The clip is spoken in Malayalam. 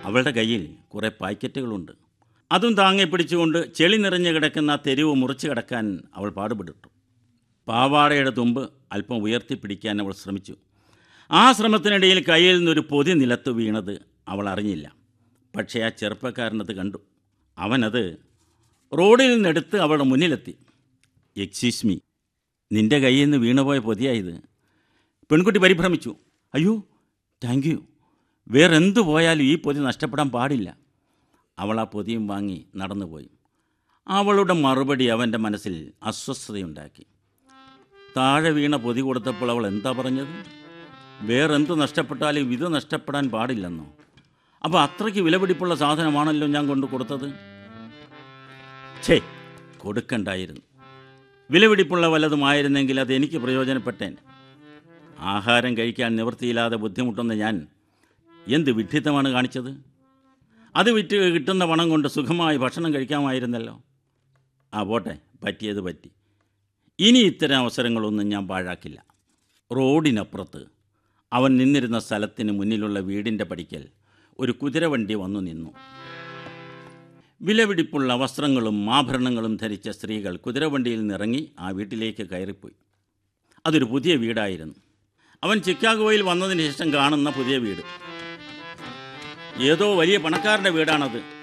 അവളുടെ കയ്യിൽ കുറേ പാക്കറ്റുകളുണ്ട് അതും താങ്ങി പിടിച്ചുകൊണ്ട് ചെളി നിറഞ്ഞു കിടക്കുന്ന ആ തെരുവ് മുറിച്ച് കിടക്കാൻ അവൾ പാടുപെട്ടു പാവാടയുടെ തുമ്പ് അല്പം ഉയർത്തിപ്പിടിക്കാൻ അവൾ ശ്രമിച്ചു ആ ശ്രമത്തിനിടയിൽ കയ്യിൽ നിന്നൊരു പൊതി നിലത്ത് വീണത് അവൾ അറിഞ്ഞില്ല പക്ഷേ ആ ചെറുപ്പക്കാരനത് കണ്ടു അവനത് റോഡിൽ നിന്നെടുത്ത് അവളുടെ മുന്നിലെത്തി എക്സ്ക്യൂസ് മീ നിന്റെ കയ്യിൽ നിന്ന് വീണുപോയ പൊതിയായത് പെൺകുട്ടി പരിഭ്രമിച്ചു അയ്യോ താങ്ക് യു വേറെന്തു പോയാലും ഈ പൊതി നഷ്ടപ്പെടാൻ പാടില്ല അവൾ ആ പൊതിയും വാങ്ങി നടന്നുപോയി അവളുടെ മറുപടി അവൻ്റെ മനസ്സിൽ അസ്വസ്ഥതയുണ്ടാക്കി താഴെ വീണ പൊതി കൊടുത്തപ്പോൾ അവൾ എന്താ പറഞ്ഞത് വേറെന്ത് നഷ്ടപ്പെട്ടാലും ഇത് നഷ്ടപ്പെടാൻ പാടില്ലെന്നോ അപ്പോൾ അത്രയ്ക്ക് വിലപിടിപ്പുള്ള സാധനമാണല്ലോ ഞാൻ കൊണ്ട് കൊടുത്തത് ഛേ കൊടുക്കണ്ടായിരുന്നു വിലപിടിപ്പുള്ള വല്ലതുമായിരുന്നെങ്കിൽ അത് എനിക്ക് പ്രയോജനപ്പെട്ടേൻ ആഹാരം കഴിക്കാൻ നിവൃത്തിയില്ലാതെ ബുദ്ധിമുട്ടുന്ന ഞാൻ എന്ത് വിഡ്ഢിത്തമാണ് കാണിച്ചത് അത് വിറ്റ് കിട്ടുന്ന പണം കൊണ്ട് സുഖമായി ഭക്ഷണം കഴിക്കാമായിരുന്നല്ലോ ആ പോട്ടെ പറ്റിയത് പറ്റി ഇനി ഇത്തരം അവസരങ്ങളൊന്നും ഞാൻ പാഴാക്കില്ല റോഡിനപ്പുറത്ത് അവൻ നിന്നിരുന്ന സ്ഥലത്തിന് മുന്നിലുള്ള വീടിൻ്റെ പടിക്കൽ ഒരു കുതിരവണ്ടി വന്നു നിന്നു വിലപിടിപ്പുള്ള വസ്ത്രങ്ങളും ആഭരണങ്ങളും ധരിച്ച സ്ത്രീകൾ കുതിരവണ്ടിയിൽ നിന്നിറങ്ങി ആ വീട്ടിലേക്ക് കയറിപ്പോയി അതൊരു പുതിയ വീടായിരുന്നു അവൻ ചിക്കാഗോയിൽ വന്നതിന് ശേഷം കാണുന്ന പുതിയ വീട് ഏതോ വലിയ പണക്കാരൻ്റെ വീടാണത്